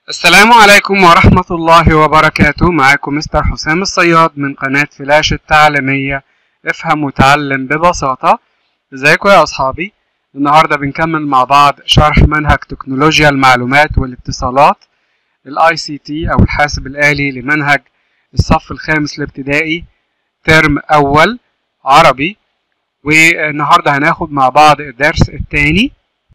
السلام عليكم ورحمة الله وبركاته معاكم مستر حسام الصياد من قناة فلاش التعليمية افهم وتعلم ببساطة ازيكم يا اصحابي النهاردة بنكمل مع بعض شرح منهج تكنولوجيا المعلومات والاتصالات الاي سي تي او الحاسب الآلي لمنهج الصف الخامس الابتدائي ترم اول عربي والنهاردة هناخد مع بعض الدرس الثاني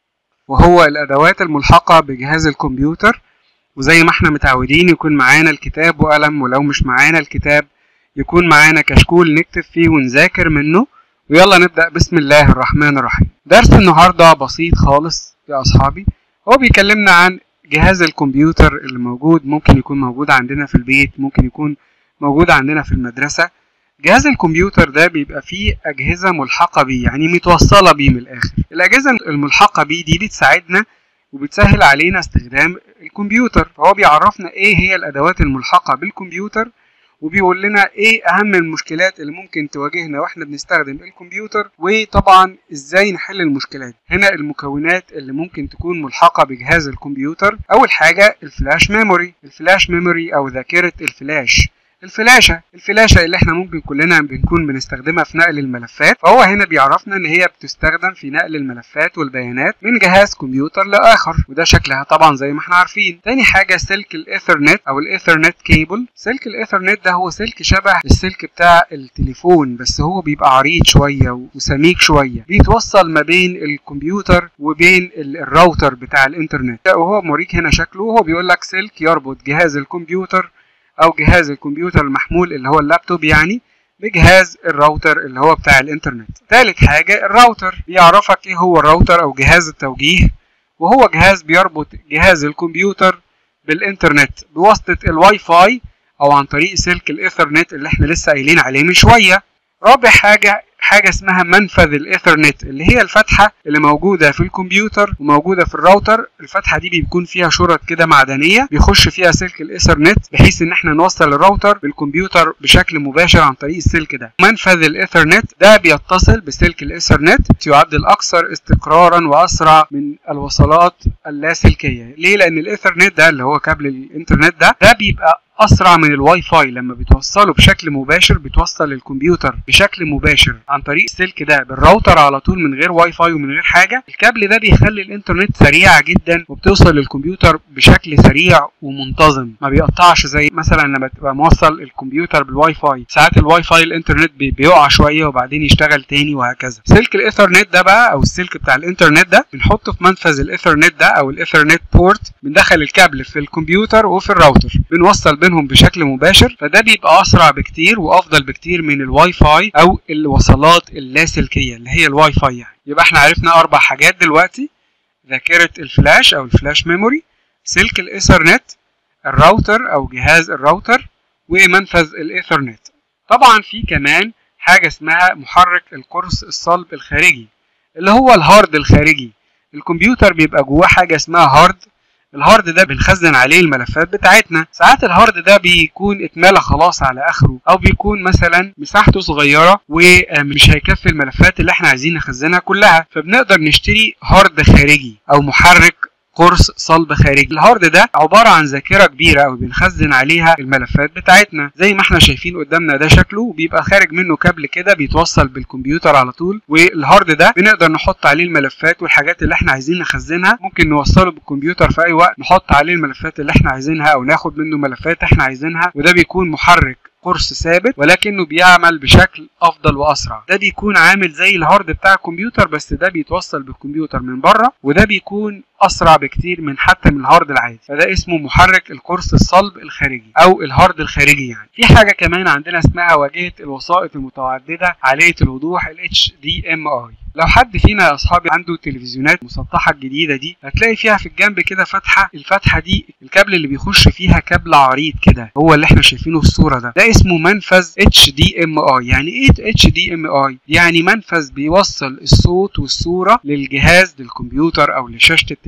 وهو الادوات الملحقة بجهاز الكمبيوتر وزي ما احنا متعودين يكون معانا الكتاب وقلم ولو مش معانا الكتاب يكون معانا كشكول نكتب فيه ونذاكر منه ويلا نبدأ بسم الله الرحمن الرحيم درس النهاردة بسيط خالص يا أصحابي هو بيكلمنا عن جهاز الكمبيوتر اللي موجود ممكن يكون موجود عندنا في البيت ممكن يكون موجود عندنا في المدرسة جهاز الكمبيوتر ده بيبقى فيه أجهزة ملحقة بيه يعني متوصلة بيه من الآخر الأجهزة الملحقة بيه دي بتساعدنا وبتسهل علينا استخدام الكمبيوتر فهو بيعرفنا ايه هي الادوات الملحقه بالكمبيوتر وبيقول لنا ايه اهم المشكلات اللي ممكن تواجهنا واحنا بنستخدم الكمبيوتر وطبعا ازاي نحل المشكلات هنا المكونات اللي ممكن تكون ملحقه بجهاز الكمبيوتر اول حاجه الفلاش ميموري الفلاش ميموري او ذاكره الفلاش الفلاشة الفلاشة اللي احنا ممكن كلنا بنكون بنستخدمها في نقل الملفات فهو هنا بيعرفنا ان هي بتستخدم في نقل الملفات والبيانات من جهاز كمبيوتر لاخر وده شكلها طبعا زي ما احنا عارفين تاني حاجة سلك الايثرنت او الايثرنت كيبل سلك الايثرنت ده هو سلك شبه السلك بتاع التليفون بس هو بيبقى عريض شوية وسميك شوية بيتوصل ما بين الكمبيوتر وبين الراوتر بتاع الانترنت وهو موريك هنا شكله وهو بيقول لك سلك يربط جهاز الكمبيوتر او جهاز الكمبيوتر المحمول اللي هو اللابتوب يعني بجهاز الراوتر اللي هو بتاع الانترنت ثالث حاجة الراوتر بيعرفك ايه هو الراوتر او جهاز التوجيه وهو جهاز بيربط جهاز الكمبيوتر بالانترنت بواسطة الواي فاي او عن طريق سلك الايثرنت اللي احنا لسه قايلين عليه من شوية رابع حاجة حاجة اسمها منفذ الايثرنت اللي هي الفتحة اللي موجودة في الكمبيوتر وموجودة في الراوتر الفتحة دي بيكون فيها شرط كده معدنية بيخش فيها سلك الايثرنت بحيث ان احنا نوصل الراوتر بالكمبيوتر بشكل مباشر عن طريق السلك ده منفذ الايثرنت ده بيتصل بسلك الايثرنت يعد الاكثر استقرارا واسرع من الوصلات اللاسلكية ليه لان الايثرنت ده اللي هو كابل الانترنت ده ده بيبقى اسرع من الواي فاي لما بتوصله بشكل مباشر بتوصل الكمبيوتر بشكل مباشر عن طريق السلك ده بالراوتر على طول من غير واي فاي ومن غير حاجه الكابل ده بيخلي الانترنت سريع جدا وبتوصل للكمبيوتر بشكل سريع ومنتظم ما بيقطعش زي مثلا لما تبقى موصل الكمبيوتر بالواي فاي ساعات الواي فاي الانترنت بيقع شويه وبعدين يشتغل تاني وهكذا سلك الايثرنت ده بقى او السلك بتاع الانترنت ده بنحطه في منفذ الايثرنت ده او الايثرنت بورت بندخل الكابل في الكمبيوتر وفي الراوتر بنوصل بينهم بشكل مباشر فده بيبقى اسرع بكتير وافضل بكتير من الواي فاي او الوصلات اللاسلكيه اللي هي الواي فاي يعني يبقى احنا عرفنا اربع حاجات دلوقتي ذاكره الفلاش او الفلاش ميموري سلك الايثرنت الراوتر او جهاز الراوتر ومنفذ الايثرنت طبعا في كمان حاجه اسمها محرك القرص الصلب الخارجي اللي هو الهارد الخارجي الكمبيوتر بيبقى جواه حاجه اسمها هارد الهارد ده بنخزن عليه الملفات بتاعتنا ساعات الهارد ده بيكون اتملى خلاص على اخره او بيكون مثلا مساحته صغيره ومش هيكفي الملفات اللي احنا عايزين نخزنها كلها فبنقدر نشتري هارد خارجي او محرك قرص صلب خارجي الهارد ده عبارة عن ذاكرة كبيرة أو بنخزن عليها الملفات بتاعتنا زي ما احنا شايفين قدامنا ده شكله بيبقى خارج منه كابل كده بيتوصل بالكمبيوتر على طول والهارد ده بنقدر نحط عليه الملفات والحاجات اللي احنا عايزين نخزنها ممكن نوصله بالكمبيوتر في أي وقت نحط عليه الملفات اللي احنا عايزينها أو ناخد منه ملفات احنا عايزينها وده بيكون محرك قرص ثابت ولكنه بيعمل بشكل افضل واسرع ده بيكون عامل زي الهارد بتاع الكمبيوتر بس ده بيتوصل بالكمبيوتر من بره وده بيكون اسرع بكتير من حتى من الهارد العادي فده اسمه محرك القرص الصلب الخارجي او الهارد الخارجي يعني في حاجه كمان عندنا اسمها واجهه الوسائط المتعدده عاليه الوضوح ال HDMI لو حد فينا يا اصحابي عنده تلفزيونات مسطحه الجديده دي هتلاقي فيها في الجنب كده فتحه الفتحه دي الكابل اللي بيخش فيها كابل عريض كده هو اللي احنا شايفينه في الصوره ده ده اسمه منفذ HDMI يعني ايه HDMI يعني منفذ بيوصل الصوت والصوره للجهاز للكمبيوتر او لشاشه التلفزيون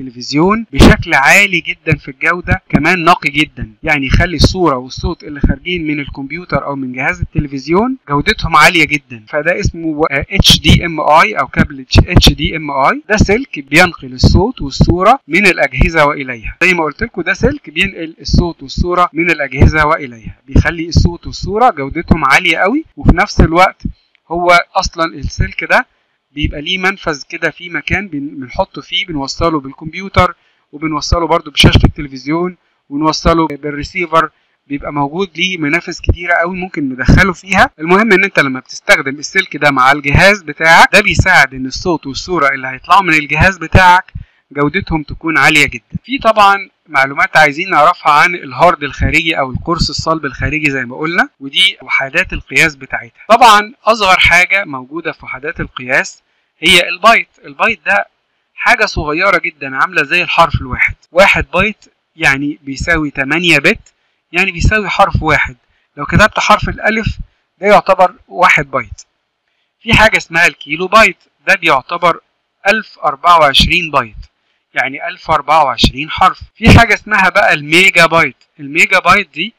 التلفزيون بشكل عالي جدا في الجوده كمان نقي جدا يعني يخلي الصوره والصوت اللي خارجين من الكمبيوتر او من جهاز التلفزيون جودتهم عاليه جدا فده اسمه اتش دي ام اي او كابل اتش دي ام اي ده سلك بينقل الصوت والصوره من الاجهزه واليها زي ما قلت لكم ده سلك بينقل الصوت والصوره من الاجهزه واليها بيخلي الصوت والصوره جودتهم عاليه قوي وفي نفس الوقت هو اصلا السلك ده بيبقى ليه منفذ كده في مكان بنحطه فيه بنوصله بالكمبيوتر وبنوصله برده بشاشه التلفزيون ونوصله بالريسيفر بيبقى موجود ليه منافذ كتيره قوي ممكن ندخله فيها المهم ان انت لما بتستخدم السلك ده مع الجهاز بتاعك ده بيساعد ان الصوت والصوره اللي هيطلعوا من الجهاز بتاعك جودتهم تكون عاليه جدا في طبعا معلومات عايزين نعرفها عن الهارد الخارجي او القرص الصلب الخارجي زي ما قلنا ودي وحدات القياس بتاعتها طبعا اصغر حاجه موجوده في وحدات القياس هي البايت البايت ده حاجه صغيره جدا عامله زي الحرف الواحد واحد بايت يعني بيساوي 8 بت يعني بيساوي حرف واحد لو كتبت حرف الالف ده يعتبر واحد بايت في حاجه اسمها الكيلو بايت ده بيعتبر 1024 بايت يعني 1024 حرف في حاجة اسمها بقى الميجا بايت الميجا بايت دي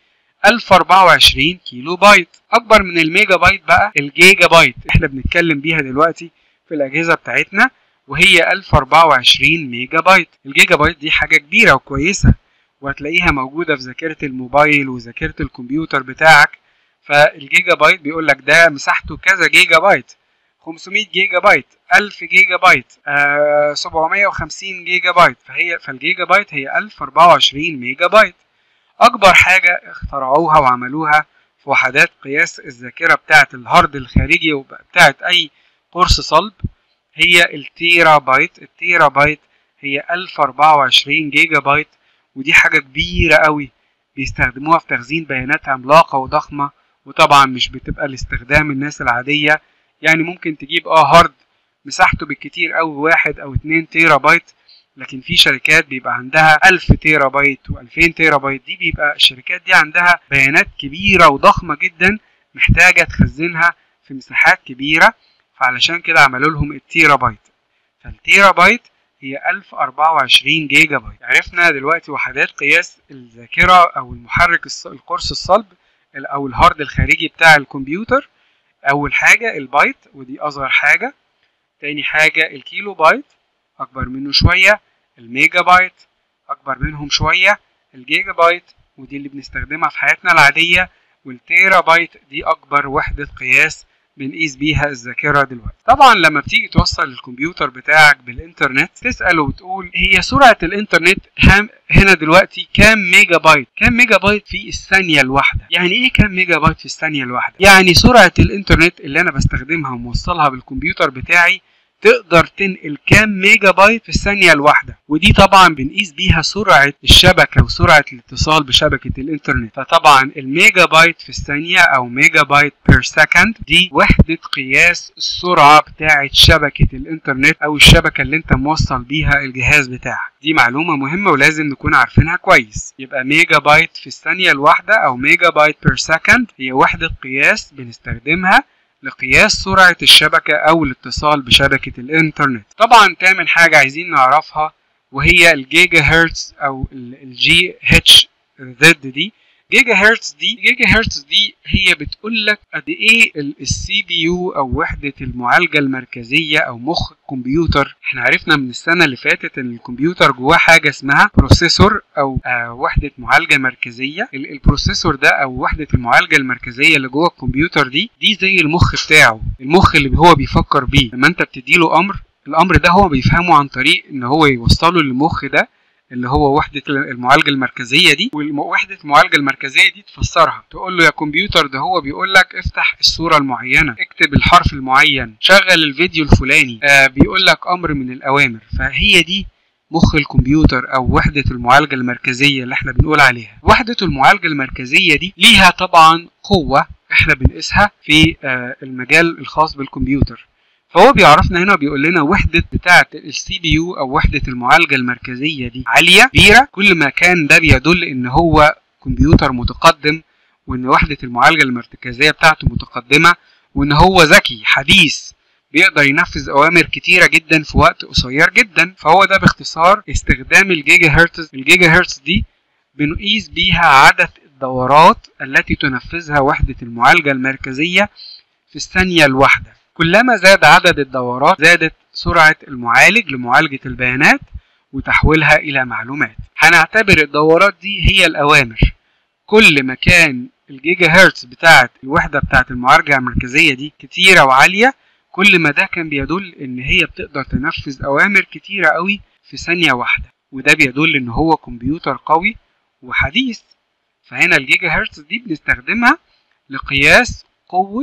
1024 كيلو بايت أكبر من الميجا بايت بقى الجيجا بايت احنا بنتكلم بيها دلوقتي في الأجهزة بتاعتنا وهي 1024 ميجا بايت الجيجا بايت دي حاجة كبيرة وكويسة وهتلاقيها موجودة في ذاكرة الموبايل وذاكرة الكمبيوتر بتاعك فالجيجا بايت بيقول لك ده مساحته كذا جيجا بايت 500 جيجا بايت 1000 جيجا بايت آه 750 جيجا بايت فهي فالجيجا بايت هي 1024 ميجا بايت اكبر حاجه اخترعوها وعملوها في وحدات قياس الذاكره بتاعه الهارد الخارجي وبتاعه اي قرص صلب هي التيرا بايت التيرا بايت هي 1024 جيجا بايت ودي حاجه كبيره قوي بيستخدموها في تخزين بيانات عملاقه وضخمه وطبعا مش بتبقى لاستخدام الناس العاديه يعني ممكن تجيب اه هارد مساحته بالكتير قوي واحد او اتنين تيرا بايت لكن في شركات بيبقى عندها ألف تيرا بايت و2000 تيرا بايت دي بيبقى الشركات دي عندها بيانات كبيرة وضخمة جدا محتاجة تخزنها في مساحات كبيرة فعلشان كده عملوا لهم التيرا بايت فالتيرا بايت هي 1024 جيجا بايت عرفنا دلوقتي وحدات قياس الذاكرة أو المحرك القرص الصلب أو الهارد الخارجي بتاع الكمبيوتر اول حاجة البايت ودي اصغر حاجة تاني حاجة الكيلو بايت اكبر منه شوية الميجا بايت اكبر منهم شوية الجيجا بايت ودي اللي بنستخدمها في حياتنا العادية والتيرا بايت دي اكبر وحدة قياس بنقيس بيها الذاكرة دلوقتي طبعا لما بتيجي توصل الكمبيوتر بتاعك بالانترنت تسأل وتقول هي سرعة الانترنت هنا دلوقتي كام ميجا بايت كام ميجا بايت في الثانية الواحدة يعني ايه كام ميجا بايت في الثانية الواحدة يعني سرعة الانترنت اللي انا بستخدمها وموصلها بالكمبيوتر بتاعي تقدر تنقل كام ميجا بايت في الثانية الواحدة ودي طبعا بنقيس بيها سرعة الشبكة وسرعة الاتصال بشبكة الانترنت فطبعا الميجا بايت في الثانية او ميجا بايت بير سكند دي وحدة قياس السرعة بتاعة شبكة الانترنت او الشبكة اللي انت موصل بيها الجهاز بتاعك دي معلومة مهمة ولازم نكون عارفينها كويس يبقى ميجا بايت في الثانية الواحدة او ميجا بايت بير سكند هي وحدة قياس بنستخدمها لقياس سرعة الشبكة أو الاتصال بشبكة الإنترنت طبعا تامن حاجة عايزين نعرفها وهي الجيجا هرتز أو الجي اتش زد دي جيجا هرتز دي جيجا هرتز دي هي بتقول لك قد ايه السي بي يو او وحده المعالجه المركزيه او مخ الكمبيوتر احنا عرفنا من السنه اللي فاتت ان الكمبيوتر جواه حاجه اسمها بروسيسور او آه وحده معالجه مركزيه البروسيسور ده او وحده المعالجه المركزيه اللي جوه الكمبيوتر دي دي زي المخ بتاعه المخ اللي هو بيفكر بيه لما انت بتديله امر الامر ده هو بيفهمه عن طريق ان هو يوصله للمخ ده اللي هو وحدة المعالجة المركزية دي ووحدة المعالجة المركزية دي تفسرها تقول له يا كمبيوتر ده هو بيقول لك افتح الصورة المعينة اكتب الحرف المعين شغل الفيديو الفلاني آه بيقول لك امر من الاوامر فهي دي مخ الكمبيوتر او وحدة المعالجة المركزية اللي احنا بنقول عليها وحدة المعالجة المركزية دي ليها طبعا قوة احنا بنقيسها في آه المجال الخاص بالكمبيوتر فهو بيعرفنا هنا بيقول لنا وحدة بتاعة السي بي يو أو وحدة المعالجة المركزية دي عالية كبيرة كل ما كان ده بيدل إن هو كمبيوتر متقدم وإن وحدة المعالجة المركزية بتاعته متقدمة وإن هو ذكي حديث بيقدر ينفذ اوامر كتيره جدا في وقت قصير جدا فهو ده باختصار استخدام الجيجا هرتز الجيجا هرتز دي بنقيس بيها عدد الدورات التي تنفذها وحدة المعالجة المركزية في الثانية الواحدة كلما زاد عدد الدورات زادت سرعة المعالج لمعالجة البيانات وتحويلها إلى معلومات هنعتبر الدورات دي هي الأوامر كل ما كان الجيجا هرتز بتاعت الوحدة بتاعت المعالجة المركزية دي كتيرة وعالية كل ما ده كان بيدل إن هي بتقدر تنفذ أوامر كتيرة قوي في ثانية واحدة وده بيدل إن هو كمبيوتر قوي وحديث فهنا الجيجا هرتز دي بنستخدمها لقياس قوة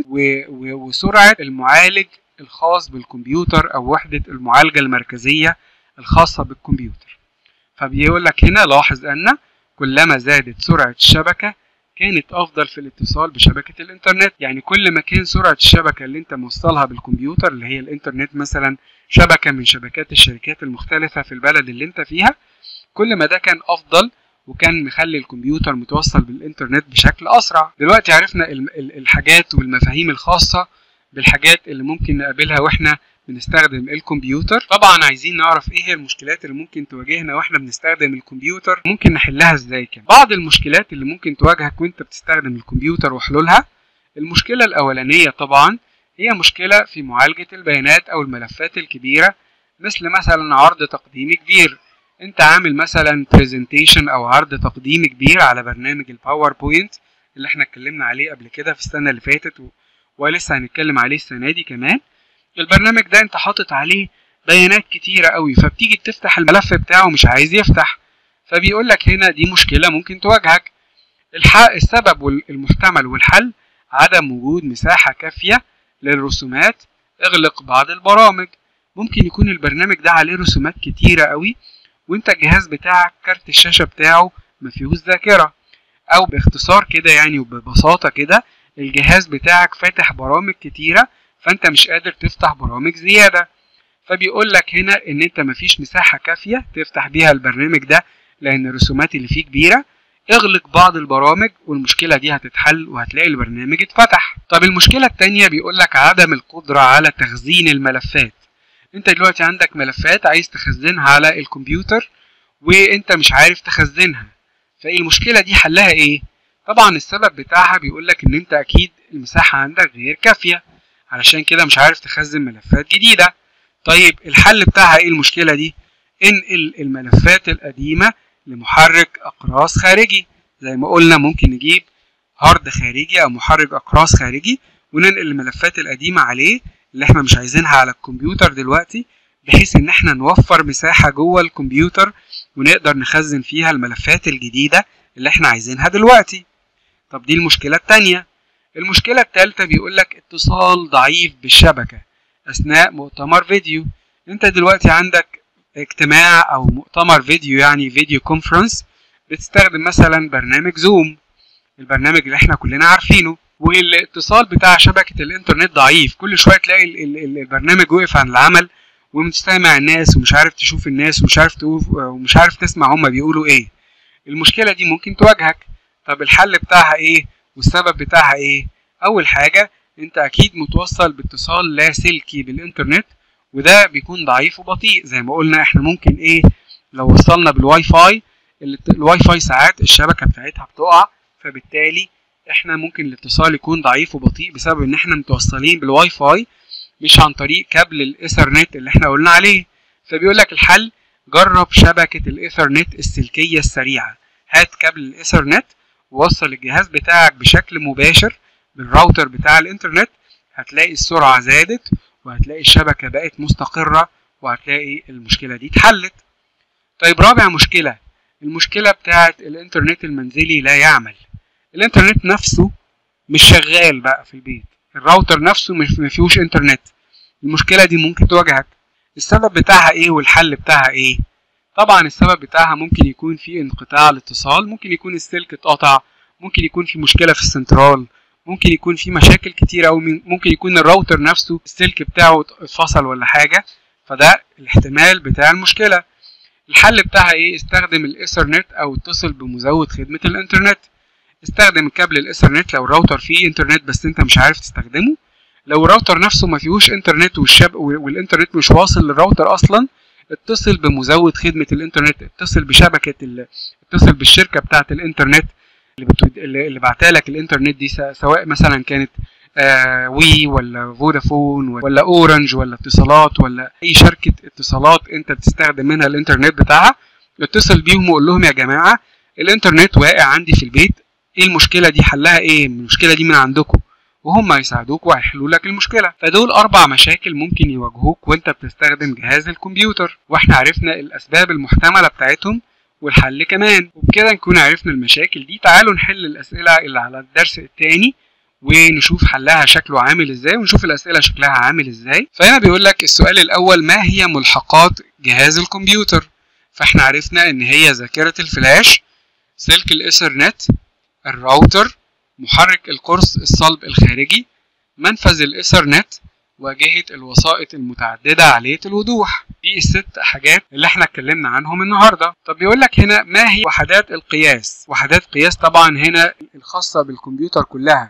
وسرعة المعالج الخاص بالكمبيوتر أو وحدة المعالجة المركزية الخاصة بالكمبيوتر فبيقول لك هنا لاحظ أن كلما زادت سرعة الشبكة كانت أفضل في الاتصال بشبكة الإنترنت يعني كل ما كان سرعة الشبكة اللي أنت موصلها بالكمبيوتر اللي هي الإنترنت مثلا شبكة من شبكات الشركات المختلفة في البلد اللي أنت فيها كل ما ده كان أفضل وكان مخلي الكمبيوتر متوصل بالإنترنت بشكل أسرع دلوقتي عرفنا الحاجات والمفاهيم الخاصة بالحاجات اللي ممكن نقابلها واحنا بنستخدم الكمبيوتر طبعا عايزين نعرف ايه هي المشكلات اللي ممكن تواجهنا واحنا بنستخدم الكمبيوتر ممكن نحلها ازاي كمان بعض المشكلات اللي ممكن تواجهك وانت بتستخدم الكمبيوتر وحلولها المشكلة الأولانية طبعا هي مشكلة في معالجة البيانات أو الملفات الكبيرة مثل مثلا عرض تقديمي كبير انت عامل مثلا برزنتيشن او عرض تقديمي كبير على برنامج الباوربوينت اللي احنا اتكلمنا عليه قبل كده في السنة اللي فاتت و... ولسه هنتكلم عليه السنة دي كمان البرنامج ده انت حاطط عليه بيانات كتيرة قوي فبتيجي تفتح الملف بتاعه مش عايز يفتح فبيقول لك هنا دي مشكلة ممكن تواجهك الحق السبب المحتمل والحل عدم وجود مساحة كافية للرسومات اغلق بعض البرامج ممكن يكون البرنامج ده عليه رسومات كتيرة قوي وانت الجهاز بتاعك كارت الشاشة بتاعه مفيهوش ذاكرة او باختصار كده يعني وببساطة كده الجهاز بتاعك فاتح برامج كتيرة فانت مش قادر تفتح برامج زيادة فبيقول لك هنا ان انت مفيش مساحة كافية تفتح بيها البرنامج ده لان الرسومات اللي فيه كبيرة اغلق بعض البرامج والمشكلة دي هتتحل وهتلاقي البرنامج اتفتح طب المشكلة التانية بيقول لك عدم القدرة على تخزين الملفات انت دلوقتي عندك ملفات عايز تخزنها على الكمبيوتر وانت مش عارف تخزنها فايه المشكلة دي حلها ايه طبعا السبب بتاعها بيقول لك ان انت اكيد المساحة عندك غير كافية علشان كده مش عارف تخزن ملفات جديدة طيب الحل بتاعها ايه المشكلة دي انقل الملفات القديمة لمحرك اقراص خارجي زي ما قلنا ممكن نجيب هارد خارجي او محرك اقراص خارجي وننقل الملفات القديمة عليه اللي احنا مش عايزينها على الكمبيوتر دلوقتي بحيث ان احنا نوفر مساحة جوه الكمبيوتر ونقدر نخزن فيها الملفات الجديدة اللي احنا عايزينها دلوقتي طب دي المشكلة التانية المشكلة التالتة بيقولك اتصال ضعيف بالشبكة أثناء مؤتمر فيديو انت دلوقتي عندك اجتماع أو مؤتمر فيديو يعني فيديو كونفرنس بتستخدم مثلا برنامج زوم البرنامج اللي احنا كلنا عارفينه والاتصال بتاع شبكة الانترنت ضعيف كل شوية تلاقي البرنامج وقف عن العمل ومش سامع الناس ومش عارف تشوف الناس ومش عارف تقول ومش عارف تسمع هما بيقولوا ايه المشكلة دي ممكن تواجهك طب الحل بتاعها ايه والسبب بتاعها ايه اول حاجة انت اكيد متوصل باتصال لاسلكي بالانترنت وده بيكون ضعيف وبطيء زي ما قلنا احنا ممكن ايه لو وصلنا بالواي فاي الواي فاي ساعات الشبكة بتاعتها بتقع فبالتالي احنا ممكن الاتصال يكون ضعيف وبطيء بسبب ان احنا متوصلين بالواي فاي مش عن طريق كابل الايثرنت اللي احنا قلنا عليه فبيقول لك الحل جرب شبكة الايثرنت السلكية السريعة هات كابل الايثرنت ووصل الجهاز بتاعك بشكل مباشر بالراوتر بتاع الانترنت هتلاقي السرعة زادت وهتلاقي الشبكة بقت مستقرة وهتلاقي المشكلة دي اتحلت طيب رابع مشكلة المشكلة بتاعت الانترنت المنزلي لا يعمل الانترنت نفسه مش شغال بقى في البيت الراوتر نفسه مش مفيهوش انترنت المشكلة دي ممكن تواجهك السبب بتاعها ايه والحل بتاعها ايه طبعا السبب بتاعها ممكن يكون في انقطاع الاتصال ممكن يكون السلك اتقطع ممكن يكون في مشكلة في السنترال ممكن يكون في مشاكل كتير أو ممكن يكون الراوتر نفسه السلك بتاعه اتفصل ولا حاجة فده الاحتمال بتاع المشكلة الحل بتاعها ايه استخدم الايثرنت او اتصل بمزود خدمة الانترنت استخدم كابل الايثرنت لو الراوتر فيه انترنت بس انت مش عارف تستخدمه لو الراوتر نفسه ما فيهوش انترنت والشب والانترنت مش واصل للراوتر اصلا اتصل بمزود خدمه الانترنت اتصل بشبكه ال... اتصل بالشركه بتاعه الانترنت اللي بت... اللي بعتها لك الانترنت دي سواء مثلا كانت آه وي ولا فودافون ولا اورنج ولا اتصالات ولا اي شركه اتصالات انت بتستخدم منها الانترنت بتاعها اتصل بيهم وقول لهم يا جماعه الانترنت واقع عندي في البيت ايه المشكله دي حلها ايه المشكله دي من عندكم وهم هيساعدوك وهيحلوا لك المشكله فدول اربع مشاكل ممكن يواجهوك وانت بتستخدم جهاز الكمبيوتر واحنا عرفنا الاسباب المحتمله بتاعتهم والحل كمان وبكده نكون عرفنا المشاكل دي تعالوا نحل الاسئله اللي على الدرس الثاني ونشوف حلها شكله عامل ازاي ونشوف الاسئله شكلها عامل ازاي فهنا بيقول لك السؤال الاول ما هي ملحقات جهاز الكمبيوتر فاحنا عرفنا ان هي ذاكره الفلاش سلك الايثرنت الراوتر محرك القرص الصلب الخارجي منفذ الايثرنت واجهة الوسائط المتعددة عالية الوضوح دي الست حاجات اللي احنا اتكلمنا عنهم النهاردة طب بيقول لك هنا ما هي وحدات القياس وحدات قياس طبعا هنا الخاصة بالكمبيوتر كلها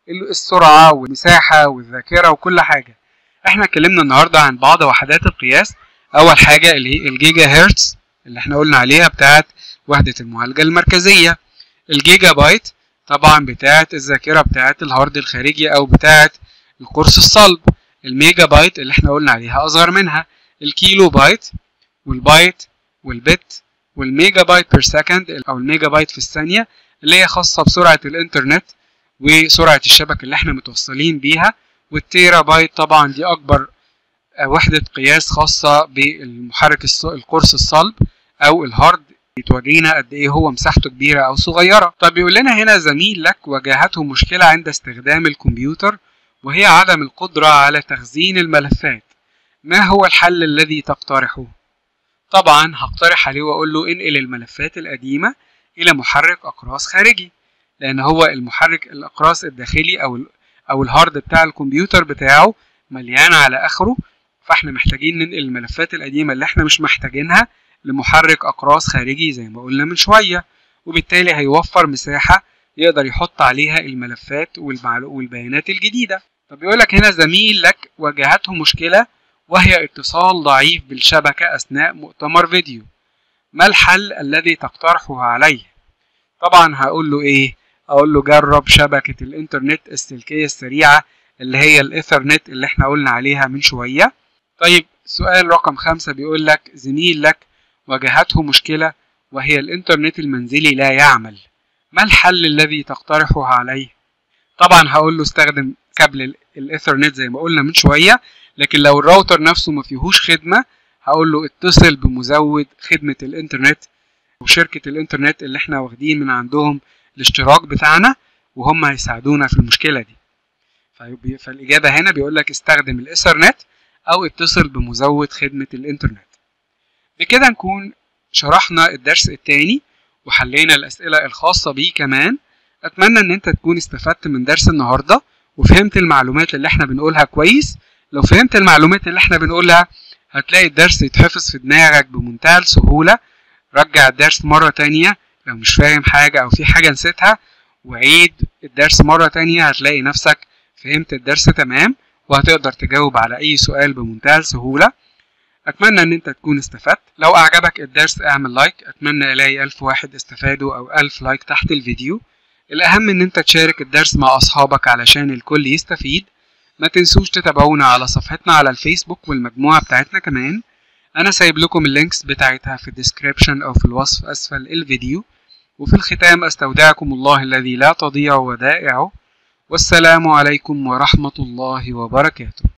السرعة والمساحة والذاكرة وكل حاجة احنا اتكلمنا النهاردة عن بعض وحدات القياس اول حاجة اللي هي الجيجا هرتز اللي احنا قلنا عليها بتاعت وحدة المعالجة المركزية الجيجا بايت طبعا بتاعت الذاكرة بتاعت الهارد الخارجي او بتاعت القرص الصلب الميجا بايت اللي احنا قلنا عليها اصغر منها الكيلو بايت والبايت والبت والميجا بايت بير سكند او الميجا بايت في الثانية اللي هي خاصة بسرعة الانترنت وسرعة الشبكة اللي احنا متوصلين بيها والتيرا بايت طبعا دي اكبر وحدة قياس خاصة بالمحرك القرص الصلب او الهارد بتورينا قد ايه هو مساحته كبيرة او صغيرة طب بيقول لنا هنا زميل لك واجهته مشكلة عند استخدام الكمبيوتر وهي عدم القدرة على تخزين الملفات ما هو الحل الذي تقترحه؟ طبعا هقترح عليه واقول له انقل الملفات القديمة الى محرك اقراص خارجي لان هو المحرك الاقراص الداخلي او او الهارد بتاع الكمبيوتر بتاعه مليان على اخره فاحنا محتاجين ننقل الملفات القديمة اللي احنا مش محتاجينها لمحرك اقراص خارجي زي ما قلنا من شوية وبالتالي هيوفر مساحة يقدر يحط عليها الملفات والبيانات الجديدة طب يقول لك هنا زميل لك واجهته مشكلة وهي اتصال ضعيف بالشبكة أثناء مؤتمر فيديو ما الحل الذي تقترحه عليه طبعا هقول له ايه اقول له جرب شبكة الانترنت السلكية السريعة اللي هي الايثرنت اللي احنا قلنا عليها من شوية طيب سؤال رقم خمسة بيقول لك زميل لك واجهته مشكلة وهي الانترنت المنزلي لا يعمل ما الحل الذي تقترحه عليه طبعا هقول له استخدم كابل الايثرنت زي ما قلنا من شويه لكن لو الراوتر نفسه ما فيهوش خدمه هقول له اتصل بمزود خدمه الانترنت وشركه الانترنت اللي احنا واخدين من عندهم الاشتراك بتاعنا وهم هيساعدونا في المشكله دي فالاجابه هنا بيقول لك استخدم الايثرنت او اتصل بمزود خدمه الانترنت بكده نكون شرحنا الدرس الثاني وحلينا الأسئلة الخاصة بيه كمان أتمنى إن أنت تكون استفدت من درس النهاردة وفهمت المعلومات اللي احنا بنقولها كويس لو فهمت المعلومات اللي احنا بنقولها هتلاقي الدرس يتحفظ في دماغك بمنتهى السهولة رجع الدرس مرة تانية لو مش فاهم حاجة أو في حاجة نسيتها وعيد الدرس مرة تانية هتلاقي نفسك فهمت الدرس تمام وهتقدر تجاوب على أي سؤال بمنتهى السهولة أتمنى إن أنت تكون استفدت لو أعجبك الدرس اعمل لايك أتمنى ألاقي ألف واحد استفادوا أو ألف لايك تحت الفيديو الأهم إن أنت تشارك الدرس مع أصحابك علشان الكل يستفيد ما تنسوش تتابعونا على صفحتنا على الفيسبوك والمجموعة بتاعتنا كمان أنا سايب لكم اللينكس بتاعتها في الديسكريبشن أو في الوصف أسفل الفيديو وفي الختام أستودعكم الله الذي لا تضيع ودائعه والسلام عليكم ورحمة الله وبركاته